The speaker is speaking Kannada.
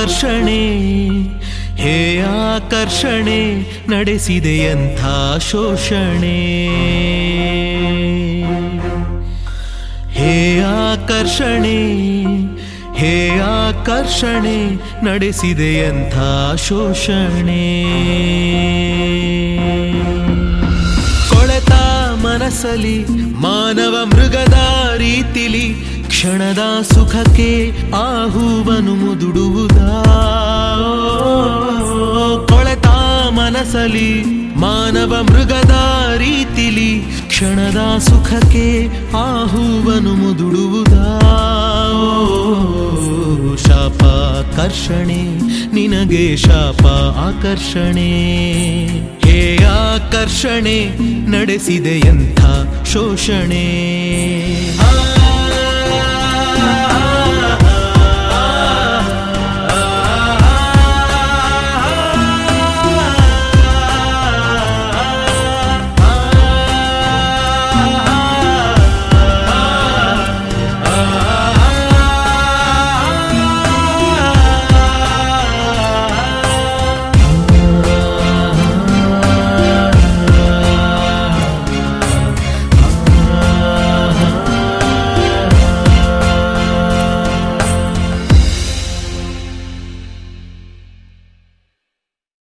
ಆಕರ್ಷಣೆ ಹೇ ಆಕರ್ಷಣೆ ನಡೆಸಿದೆಯಂಥ ಶೋಷಣೆ ಹೇ ಆಕರ್ಷಣೆ ಹೇ ಆಕರ್ಷಣೆ ನಡೆಸಿದೆಯಂಥ ಶೋಷಣೆ ಕೊಳೆತ ಮನಸ್ಸಲಿ ಮಾನವ ಮೃಗದ ರೀತಿಲಿ ಕ್ಷಣದ ಸುಖಕ್ಕೆ ಆಹುವನು ಮುದುಡುವುದಾ ಕೊಳೆತ ಮನಸ್ಸಲಿ ಮಾನವ ಮೃಗದ ರೀತಿಲಿ ಕ್ಷಣದ ಸುಖಕ್ಕೆ ಆಹುವನು ಮುದುಡುವುದಾ ಶಾಪ ಆಕರ್ಷಣೆ ನಿನಗೆ ಶಾಪ ಆಕರ್ಷಣೆ ಹೇ ಆಕರ್ಷಣೆ ನಡೆಸಿದೆಯಂಥ ಶೋಷಣೆ ಆ